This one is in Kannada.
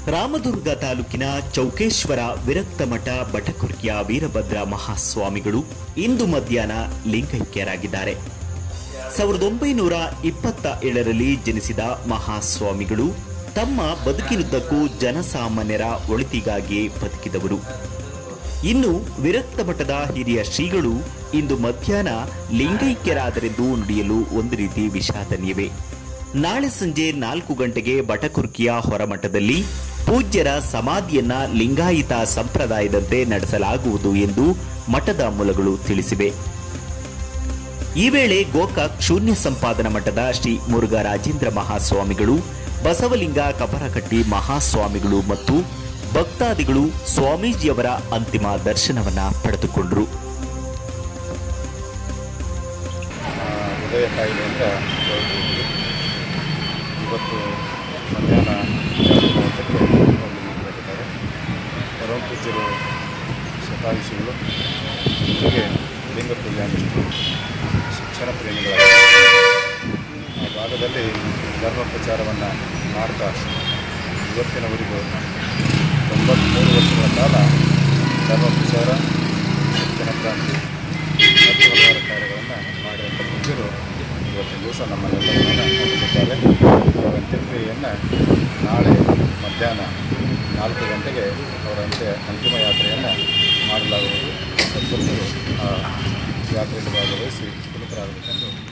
ರಾಮದುರ್ಗ ತಾಲೂಕಿನ ಚೌಕೇಶ್ವರ ವಿರಕ್ತ ಮಠ ಬಟಕುರ್ಕಿಯ ವೀರಭದ್ರ ಮಹಾಸ್ವಾಮಿಗಳು ಇಂದು ಮಧ್ಯಾಹ್ನ ಲಿಂಗೈಕ್ಯರಾಗಿದ್ದಾರೆ ಸಾವಿರದ ಒಂಬೈನೂರ ಇಪ್ಪತ್ತ ಏಳರಲ್ಲಿ ಜನಿಸಿದ ಮಹಾಸ್ವಾಮಿಗಳು ತಮ್ಮ ಬದುಕಿನುದ್ದಕ್ಕೂ ಜನಸಾಮಾನ್ಯರ ಒಳಿತಿಗಾಗಿ ಬದುಕಿದವರು ಇನ್ನು ವಿರಕ್ತ ಮಠದ ಹಿರಿಯ ಶ್ರೀಗಳು ಇಂದು ಮಧ್ಯಾಹ್ನ ಲಿಂಗೈಕ್ಯರಾದರೆಂದು ನುಡಿಯಲು ಒಂದು ರೀತಿ ವಿಷಾದನೀಯವೇ ನಾಳೆ ಸಂಜೆ ನಾಲ್ಕು ಗಂಟೆಗೆ ಬಟಕುರ್ಕಿಯ ಹೊರಮಠದಲ್ಲಿ ಪೂಜ್ಯರ ಸಮಾಧಿಯನ್ನ ಲಿಂಗಾಯಿತ ಸಂಪ್ರದಾಯದಂತೆ ನಡೆಸಲಾಗುವುದು ಎಂದು ಮಠದ ಮೂಲಗಳು ತಿಳಿಸಿವೆ ಈ ವೇಳೆ ಗೋಕಾಕ್ ಶೂನ್ಯ ಸಂಪಾದನಾ ಮಠದ ಶ್ರೀ ಮುರುಘರಾಜೇಂದ್ರ ಮಹಾಸ್ವಾಮಿಗಳು ಬಸವಲಿಂಗ ಕಪರಕಟ್ಟಿ ಮಹಾಸ್ವಾಮಿಗಳು ಮತ್ತು ಭಕ್ತಾದಿಗಳು ಸ್ವಾಮೀಜಿಯವರ ಅಂತಿಮ ದರ್ಶನವನ್ನ ಪಡೆದುಕೊಂಡರು ಆ, ಹೃದಯ ಕಾಯಿಲೆಯಿಂದ ಹೋಗಿದ್ವಿ ಇವತ್ತು ಮಧ್ಯಾಹ್ನ ಎರಡು ಮೂವತ್ತಕ್ಕೆ ಹೋಗಿದ್ದಾರೆ ಪರಮ ಪೂಜ್ಯರು ಶತಾಯುಷಿಗಳು ಜೊತೆಗೆ ಲಿಂಗ ಪೂಜಾನಿಷ್ಠರು ಶಿಕ್ಷಣ ಪ್ರೇಮಿಗಳಾಗಿದ್ದಾರೆ ಆ ಭಾಗದಲ್ಲಿ ಧರ್ಮ ಪ್ರಚಾರವನ್ನು ಮಾಡ್ತಾ ಇವತ್ತಿನವರೆಗೂ ತೊಂಬತ್ತ್ಮೂರು ವರ್ಷಗಳ ಕಾಲ ಧರ್ಮ ಪ್ರಚಾರ ಶಿಕ್ಷಣ ಕ್ರಾಂತಿ ಮತ್ತು ಹಲವಾರು ಕಾರ್ಯಗಳನ್ನು ಮಾಡಿದಂಥ ಪೂಜ್ಯರು ಇವತ್ತಿನ ದಿವಸ ನಮ್ಮನ್ನೆಲ್ಲರನ್ನ ಹೊಂದಿದ್ದಾರೆ ಅವರ ಅಂತ್ಯಕ್ರಿಯೆಯನ್ನು ನಾಳೆ ಮಧ್ಯಾಹ್ನ ನಾಲ್ಕು ಗಂಟೆಗೆ ಅವರ ಅಂತ್ಯ ಅಂತಿಮ ಯಾತ್ರೆಯನ್ನು ಮಾಡಲಾಗುವುದು ಸದ್ಭಕ್ತರು ಆ ಯಾತ್ರೆಯಲ್ಲಿ ಭಾಗವಹಿಸಿ ಪುನೀತರಾಗಬೇಕೆಂದು